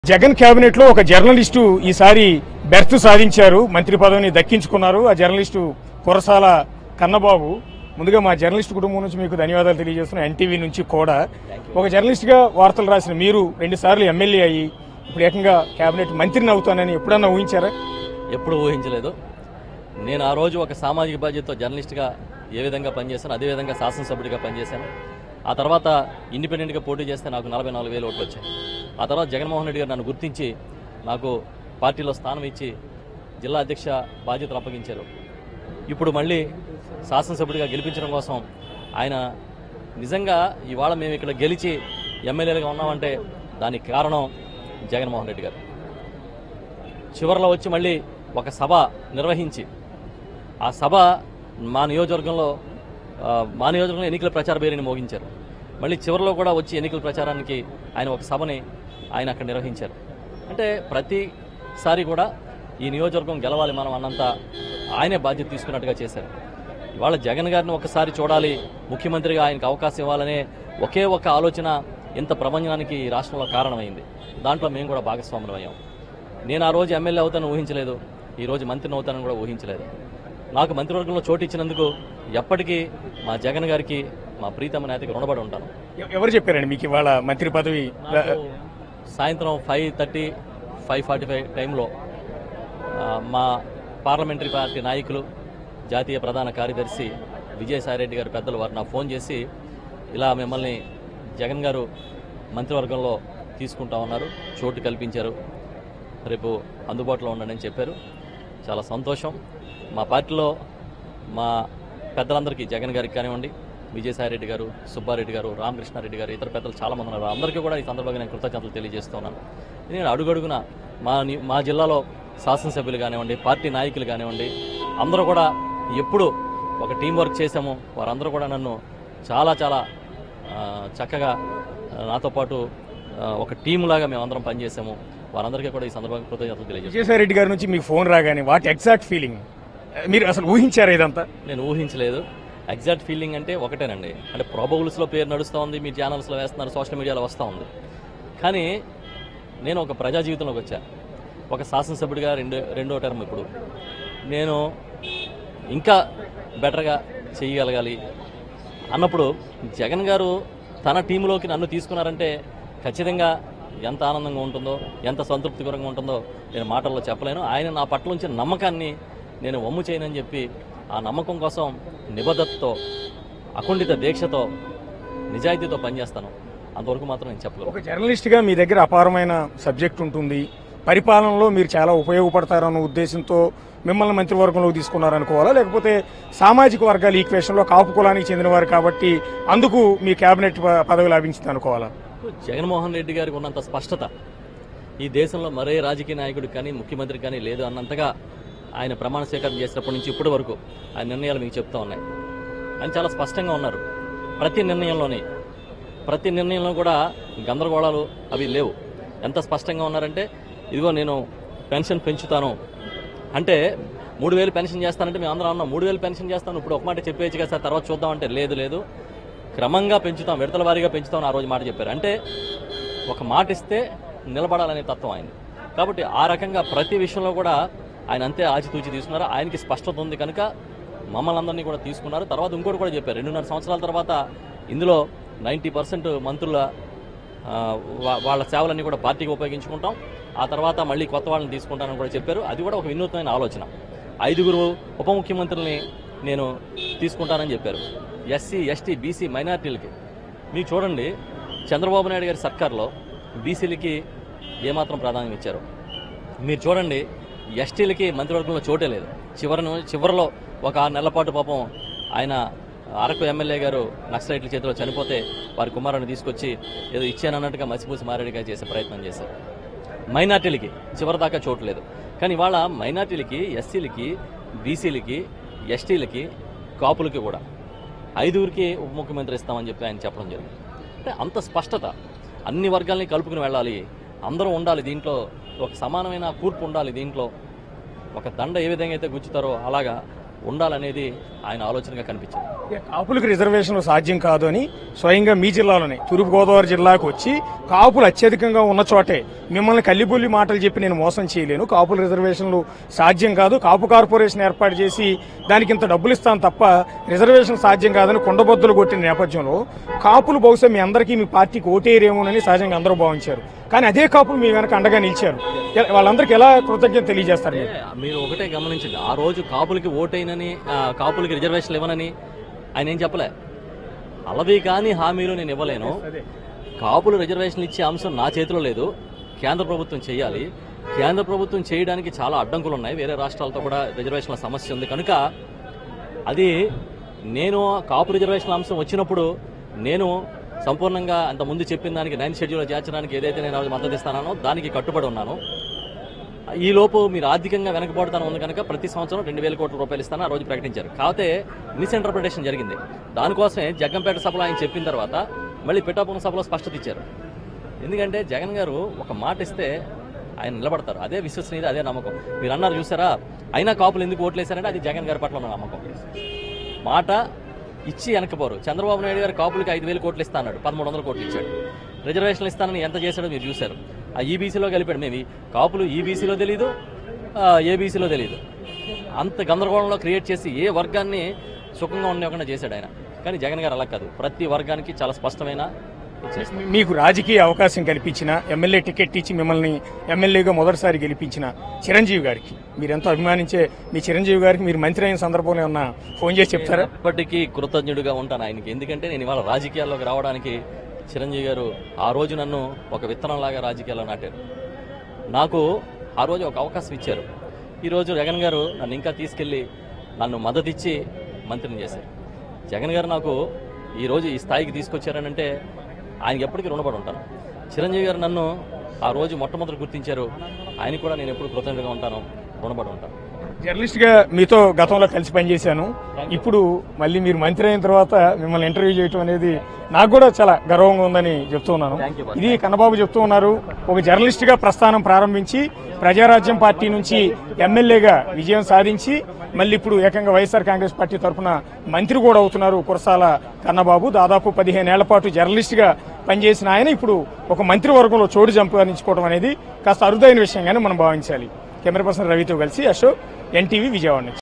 Jagan cabinet లో ఒక journalist ఈసారి బెర్త్ సాధించారు మంత్రి పదవిని దక్కించుకున్నారు ఆ జర్నలిస్టు కురసాల కన్నబాబు ముందుగా మా జర్నలిస్ట్ కుటుంబం నుంచి మీకు ధన్యవాదాలు తెలియజేస్తున్నాం ఎన్టీవీ నుంచి కూడా ఒక జర్నలిస్ట్ గా వార్తలు రాసిన మీరు రెండు సార్లు ఎమ్మెల్యే అయ్యి ఇప్పుడు ఏకంగా కేబినెట్ మంత్రిని అవుతానని ఎప్పుడన్నా ఊహించారా ఎప్పుడు ఊహించలేదు నేను ఆ రోజు ఒక సామాజిక బాధ్యతతో జర్నలిస్ట్గా ఏ విధంగా పనిచేశాను అదే విధంగా శాసనసభ్యుడిగా పనిచేశాను ఆ తర్వాత ఇండిపెండెంట్గా పోటీ చేస్తే నాకు నలభై నాలుగు వేలు ఓట్లు వచ్చాయి ఆ తర్వాత జగన్మోహన్ రెడ్డి గారు నన్ను గుర్తించి నాకు పార్టీలో స్థానం ఇచ్చి జిల్లా అధ్యక్ష బాధ్యతలు అప్పగించారు ఇప్పుడు మళ్ళీ శాసనసభ్యుడిగా గెలిపించడం కోసం ఆయన నిజంగా ఇవాళ మేము ఇక్కడ గెలిచి ఎమ్మెల్యేలుగా ఉన్నామంటే దానికి కారణం జగన్మోహన్ రెడ్డి గారు చివరిలో వచ్చి మళ్ళీ ఒక సభ నిర్వహించి ఆ సభ మా నియోజకవర్గంలో ఆ, మా నియోజకవర్గంలో ఎన్నికల ప్రచార బేరీని మోగించారు మళ్ళీ చివరిలో కూడా వచ్చి ఎన్నికల ప్రచారానికి ఆయన ఒక సభని ఆయన అక్కడ నిర్వహించారు అంటే ప్రతిసారి కూడా ఈ నియోజకవర్గం గెలవాలి మనం అన్నంత ఆయనే బాధ్యత తీసుకున్నట్టుగా చేశారు ఇవాళ జగన్ గారిని ఒకసారి చూడాలి ముఖ్యమంత్రిగా ఆయనకు అవకాశం ఇవ్వాలనే ఒకే ఒక ఆలోచన ఇంత ప్రపంచానికి ఈ రాష్ట్రంలో కారణమైంది దాంట్లో మేము కూడా భాగస్వాములం అయ్యాం నేను ఆ రోజు ఎమ్మెల్యే అవుతానని ఊహించలేదు ఈ రోజు మంత్రిని అవుతానని కూడా ఊహించలేదు నాకు మంత్రివర్గంలో చోటు ఇచ్చినందుకు ఎప్పటికీ మా జగన్ గారికి మా ప్రీతమ నేతకి రుణపడి ఉంటాను ఎ- ఎవరు చెప్పారండి మీకు ఇవాళ మంత్రి పదవి నాకు సాయంత్రం five thirty five forty five టైంలో ఆ, మా పార్లమెంటరీ పార్టీ నాయకులు జాతీయ ప్రధాన కార్యదర్శి విజయసాయిరెడ్డి గారు పెద్దలు వారు నాకు ఫోన్ చేసి ఇలా మిమ్మల్ని జగన్ గారు మంత్రివర్గంలో తీసుకుంటా ఉన్నారు చోటు కల్పించారు రేపు అందుబాటులో ఉండండి అని చెప్పారు చాలా సంతోషం మా పార్టీలో మా పెద్దలందరికీ జగన్ గారికి కానివ్వండి విజయసాయిరెడ్డి గారు సుబ్బారెడ్డి గారు రామకృష్ణారెడ్డి గారు ఇతర పెద్దలు చాలా మంది ఉన్నారు అందరికీ కూడా ఈ సందర్భంగా నేను కృతజ్ఞతలు తెలియజేస్తున్నాను నేను అడుగడుగున మా ని- మా జిల్లాలో శాసనసభ్యులు కానివ్వండి పార్టీ నాయకులు కానివ్వండి అందరూ కూడా ఎప్పుడు ఒక టీం వర్క్ చేశాము వారందరూ కూడా నన్ను చాలా చాలా ఆ, చక్కగా ఆ, నాతో పాటు ఆ, ఒక టీం లాగా మేము అందరం పనిచేసాము వారందరికీ కూడా ఈ సందర్భంగా కృతజ్ఞతలు తెలియజేస్తాను విజయసాయి గారి నుంచి మీకు ఫోన్ రాగానే వాట్ ఎగ్జాక్ట్ ఫీలింగ్ మీరు అసలు ఊహించారా ఇదంతా నేను ఊహించలేదు ఎగ్జాక్ట్ ఫీలింగ్ అంటే ఒకటేనండి అంటే ప్రాబబుల్స్లో పేరు నడుస్తూ ఉంది మీ ఛానల్స్లో వేస్తున్నారు సోషల్ మీడియాలో వస్తూ ఉంది కానీ నేను ఒక ప్రజా జీవితంలోకి వచ్చా ఒక శాసనసభ్యుడిగా రెండు రెండో టర్మ్ ఇప్పుడు నేను ఇంకా బెటర్గా చేయగలగాలి అన్నప్పుడు జగన్ గారు తన టీంలోకి నన్ను తీసుకున్నారంటే ఖచ్చితంగా ఎంత ఆనందంగా ఉంటుందో ఎంత సంతృప్తికరంగా ఉంటుందో నేను మాటల్లో చెప్పలేను ఆయన నా పట్ల ఉంచిన నమ్మకాన్ని నేను వమ్ము చేయనని చెప్పి ఆ నమ్మకం కోసం నిబద్ధతతో అకుంఠిత దీక్షతో నిజాయితీతో పనిచేస్తాను అంతవరకు మాత్రం నేను చెప్పగలను ఒక జర్నలిస్ట్ గా మీ దగ్గర అపారమైన సబ్జెక్ట్ ఉంటుంది పరిపాలనలో మీరు చాలా ఉపయోగపడతారన్న ఉద్దేశంతో మిమ్మల్ని మంత్రివర్గంలోకి తీసుకున్నారనుకోవాలా లేకపోతే సామాజిక వర్గాల ఈక్వేషన్లో కాపు కులానికి చెందినవారు కాబట్టి అందుకు మీ కేబినెట్ ప- పదవి లభించింది అనుకోవాలా జగన్మోహన్ రెడ్డి గారికి ఉన్నంత స్పష్టత ఈ దేశంలో మరే రాజకీయ నాయకుడికి కానీ ముఖ్యమంత్రికి కానీ లేదు అన్నంతగా ఆయన ప్రమాణ స్వీకారం చేసినప్పటి నుంచి ఇప్పటి వరకు ఆయన నిర్ణయాలు మీకు చెప్తా ఉన్నాయి ఆయన చాలా స్పష్టంగా ఉన్నారు ప్రతి నిర్ణయంలోని ప్రతి నిర్ణయంలో కూడా గందరగోళాలు అవి లేవు ఎంత స్పష్టంగా ఉన్నారంటే ఇదిగో నేను పెన్షన్ పెంచుతాను అంటే మూడు వేలు పెన్షన్ చేస్తానంటే మేము అందరం అన్నాం మూడు వేలు పెన్షన్ చేస్తాను ఇప్పుడు ఒక మాట చెప్పేయచ్చు కదా సార్ తర్వాత చూద్దాం అంటే లేదు లేదు క్రమంగా పెంచుతాం విడతల వారీగా పెంచుతాం ఆ రోజు మాట చెప్పారు అంటే ఒక మాట ఇస్తే నిలబడాలనే తత్వం ఆయన కాబట్టి ఆ రకంగా ప్రతి విషయంలో కూడా ఆయన అంతే ఆచితూచి తీసుకున్నారు ఆయనకి స్పష్టత ఉంది కనుక మమ్మల్ని అందరినీ కూడా తీసుకున్నారు తర్వాత ఇంకోటి కూడా చెప్పారు రెండున్నర సంవత్సరాల తర్వాత ఇందులో నైంటీ పర్సెంట్ మంత్రుల ఆ, వా- వాళ్ళ సేవలన్నీ కూడా పార్టీకి ఉపయోగించుకుంటాం ఆ తర్వాత మళ్ళీ కొత్త వాళ్ళని తీసుకుంటానని కూడా చెప్పారు అది కూడా ఒక వినూత్నమైన ఆలోచన ఐదుగురు ఉప ముఖ్యమంత్రుల్ని నేను తీసుకుంటానని చెప్పారు ఎస్సీ ఎస్టీ బీసీ మైనార్టీలకి మీకు చూడండి చంద్రబాబు నాయుడు గారి సర్కార్లో బీసీలకి ఏమాత్రం ప్రాధాన్యం ఇచ్చారు మీరు చూడండి ఎస్టీలకి మంత్రివర్గంలో చోటే లేదు చివరి ను- చివరిలో ఒక ఆరు నెలల పాటు పాపం ఆయన అరకు ఎమ్మెల్యే గారు నక్సలైట్ల చేతిలో చనిపోతే వారి కుమారుని తీసుకొచ్చి ఏదో ఇచ్చానన్నట్టుగా మసిపూసి మారేడుగా చేసే ప్రయత్నం చేశారు మైనార్టీలకి చివరిదాకా చోటు లేదు కానీ ఇవాళ మైనార్టీలకి ఎస్సీలకి బీసీలకి ఎస్టీలకి కాపులకి కూడా ఐదుగురికి ఉప ముఖ్యమంత్రి ఇస్తామని చెప్పి ఆయన చెప్పడం జరిగింది అంటే అంత స్పష్టత అన్ని వర్గాల్ని కలుపుకుని వెళ్ళాలి అందరూ ఉండాలి దీంట్లో ఒక సమానమైన కూర్పు ఉండాలి దీంట్లో ఒక దండ ఏ విధంగా అయితే గుచ్చుతారో అలాగా ఉండాలనేది ఆయన ఆలోచనగా కనిపించింది కాపులకు రిజర్వేషన్లు సాధ్యం కాదు అని స్వయంగా మీ జిల్లాలోనే తూర్పుగోదావరి జిల్లాకు వచ్చి కాపులు అత్యధికంగా ఉన్న చోటే మిమ్మల్ని కల్లిబుల్లి మాటలు చెప్పి నేను మోసం చేయలేను కాపుల రిజర్వేషన్లు సాధ్యం కాదు కాపు కార్పొరేషన్ ఏర్పాటు చేసి దానికి ఇంత డబ్బులు ఇస్తాను తప్ప రిజర్వేషన్ సాధ్యం కాదని కుండబొద్దులు కొట్టిన నేపథ్యంలో కాపులు బహుశా మీ అందరికీ మీ పార్టీకి ఓటేరేమోనని సహజంగా అందరూ భావించారు కానీ అదే కాపులు మీ వెనక అండగా నిలిచారు ఎ- వాళ్ళందరికీ ఎలా కృతజ్ఞత తెలియజేస్తారు మీరు మీరు ఒకటే గమనించండి ఆ రోజు కాపులకి ఓటైనని ఆ, కాపులకి రిజర్వేషన్లు ఇవ్వనని ఆయన ఏం చెప్పలే అలవి కానీ హామీలు నేను ఇవ్వలేను కాపులు రిజర్వేషన్లు ఇచ్చే అంశం నా చేతిలో లేదు కేంద్ర ప్రభుత్వం చేయాలి కేంద్ర ప్రభుత్వం చేయడానికి చాలా అడ్డంకులు ఉన్నాయి వేరే రాష్ట్రాలతో కూడా రిజర్వేషన్ల సమస్య ఉంది కనుక అది నేను కాపు రిజర్వేషన్ల అంశం వచ్చినప్పుడు నేను సంపూర్ణంగా అంత ముందు చెప్పిన దానికి నైన్ షెడ్యూల్ చేర్చడానికి ఏదైతే నేను ఆ రోజు మద్దతు ఇస్తానో దానికి కట్టుబడి ఉన్నాను ఈ లోపు మీరు ఆర్థికంగా వెనకబడతాను ఉంది కనుక ప్రతి సంవత్సరం రెండు వేల కోట్ల రూపాయలు ఇస్తాను ఆ రోజు ప్రకటించారు కాకపోతే మిస్ఇంటర్ప్రిటేషన్ జరిగింది దానికోసమే జగ్గంపేట సభలో ఆయన చెప్పిన తర్వాత మళ్ళీ పిఠాపురం సభలో స్పష్టత ఇచ్చారు ఎందుకంటే జగన్ గారు ఒక మాట ఇస్తే ఆయన నిలబడతారు అదే విశ్వసనీయత అదే నమ్మకం మీరు అన్నారు చూసారా అయినా కాపులు ఎందుకు ఓట్లేశారంటే అది జగన్ గారి పట్ల ఉన్న నమ్మకం మాట ఇచ్చి వెనకపోరు చంద్రబాబు నాయుడు గారు కాపులకి ఐదు వేలు కోట్లు ఇస్తా అన్నాడు పదమూడు వందల కోట్లు ఇచ్చాడు రిజర్వేషన్లు ఇస్తానని ఎంత చేశాడో మీరు చూశారు ఆ ఈబీసీలో కలిపాడు మేము ఈ కాపులు ఈబీసీలో తెలీదు ఏబీసీలో తెలీదు అంత గందరగోళంలో క్రియేట్ చేసి ఏ వర్గాన్ని సుఖంగా ఉండకుండా చేశాడు ఆయన కానీ జగన్ గారు అలా కాదు ప్రతి వర్గానికి చాలా స్పష్టమైన ఇచ్చేస్తారు మీకు రాజకీయ అవకాశం కల్పించిన ఎమ్మెల్యే టికెట్ ఇచ్చి మిమ్మల్ని ఎమ్మెల్యేగా మొదటిసారి గెలిపించిన చిరంజీవి గారికి మీరెంతో అభిమానించే మీ చిరంజీవి గారికి మీరు మంత్రి అయిన సందర్భంలో ఏమన్నా ఫోన్ చేసి చెప్తారా ఎప్పటికీ కృతజ్ఞుడిగా ఉంటాను ఆయనకి ఎందుకంటే నేను ఇవాళ రాజకీయాల్లోకి రావడానికి చిరంజీవి గారు ఆ రోజు నన్ను ఒక విత్తనంలాగా రాజకీయాల్లో నాటారు నాకు ఆ రోజు ఒక అవకాశం ఇచ్చారు ఈరోజు జగన్ గారు నన్ను ఇంకా తీసుకెళ్ళి నన్ను మద్దతు ఇచ్చి మంత్రిని చేశారు జగన్ గారు నాకు ఈరోజు ఈ స్థాయికి తీసుకొచ్చారనంటే ఆయనకి ఎప్పటికీ రుణపడి ఉంటాను చిరంజీవి గారు నన్ను ఆ రోజు మొట్టమొదటి గుర్తించారు ఆయనకి కూడా నేను ఎప్పుడు కృతజ్ఞతగా ఉంటాను రుణపడి ఉంటాను జర్నలిస్ట్ గా మీతో గతంలో కలిసి పనిచేశాను ఇప్పుడు మళ్ళీ మీరు మంత్రి అయిన తర్వాత మిమ్మల్ని ఇంటర్వ్యూ చేయటం అనేది నాకు కూడా చాలా గర్వంగా ఉందని చెప్తూ ఉన్నాను Thank you, boss. ఇది కన్నబాబు చెప్తూ ఉన్నారు ఒక జర్నలిస్ట్ గా ప్రస్థానం ప్రారంభించి ప్రజారాజ్యం పార్టీ నుంచి ఎమ్మెల్యేగా విజయం సాధించి మళ్ళీ ఇప్పుడు ఏకంగా వైఎస్ఆర్ కాంగ్రెస్ పార్టీ తరఫున మంత్రి కూడా అవుతున్నారు కురసాల కన్నబాబు దాదాపు పదిహేను ఏళ్ల పాటు జర్నలిస్ట్ గా పనిచేసిన ఆయన ఇప్పుడు ఒక మంత్రివర్గంలో చోటు సంపాదించుకోవడం అనేది కాస్త అరుదైన విషయంగానే మనం భావించాలి కెమెరా పర్సన్ రవితో కలిసి అశోక్ ఎన్టీవీ విజయవాడ నుంచి